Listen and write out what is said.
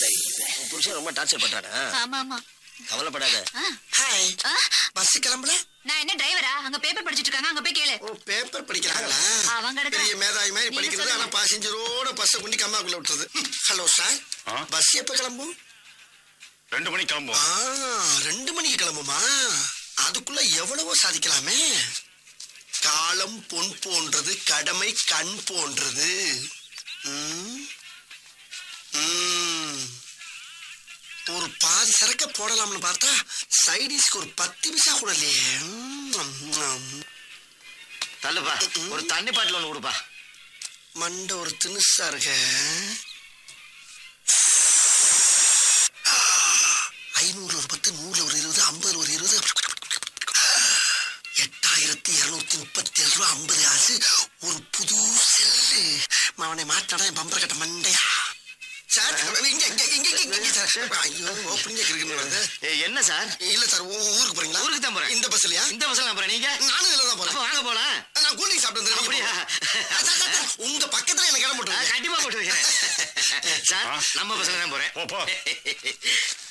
உன் புருஷன் ரொம்ப டார்ச்சர் பண்றானா ஆமா ஆமா கவலைப்படாத ஆ, ஹாய் ஆ, பஸ் கிளம்பல நான் என்ன டிரைவரா அங்க பேப்பர் படிச்சிட்டு இருக்காங்க அங்க போய் கேளு ஓ பேப்பர் படிக்கிறாங்களா அவங்க கிடக்குறா. பெரிய மேதாவி மாதிரி நீங்க படிக்கிறது சொல்லுங்க. ஆனா பாசஞ்சரோட பஸ்ஸை குண்டி கம்மாக்குள்ள விட்டுறது ஹலோ சார் ஆ? பஸ் எப்ப கிளம்பும் ரெண்டு மணிக்கு ஆ, கிளம்புவோம் ரெண்டு மணிக்கு கிளம்புமா அதுக்குள்ள எவ்வளவோ சாதிக்கலாமே காலம் பொன் போன்றது கடமை கண் போன்றது ம், ம். ஒரு பாதி சரக்க போடலாம்னு பார்த்தா சைடிஸ்க்கு ஒரு பத்து பைசா கூட இல்லையே ம், ம். தள்ளுப்பா ஒரு தண்ணி பாட்டில் ஒண்ணு கொடுப்பா மண்டை ஒரு திணுசா இருக்க ஐநூறு ஒரு பத்து நூறு ஒரு இருபது ஐம்பது ஒரு இருபது எட்டாயிரத்தி இருநூத்தி முப்பத்தி ஏழு ரூபா ஐம்பது காசு ஒரு புது செல்லு அவனை மாட்டாடா என் பம்பர கட்ட மண்டையா சார் இங்க இங்க இங்க இங்க இங்க சார் ஐயோ ஓப்பனிங்க இருக்குன்னு வருது ஏய், என்ன சார் இல்ல சார் ஊ- ஊருக்கு போறீங்களா ஊருக்கு தான் போறேன். இந்த பஸ்லயா இந்த பஸ்ல நான் போறேன் நீங்க நானும் இதுல தான் அப்ப போறேன் வாங்க போலாம் நான் கூலி சாப்பிட்டு வந்துடுறேன். அப்படியா? சார், சார், சார், உங்க பக்கத்துல எனக்கு இடம் ஆ, போட்டு கண்டிப்பா போட்டு வைக்கிறேன் சார் ஆ? நம்ம பஸ்ல தான் போறேன் போ, போ.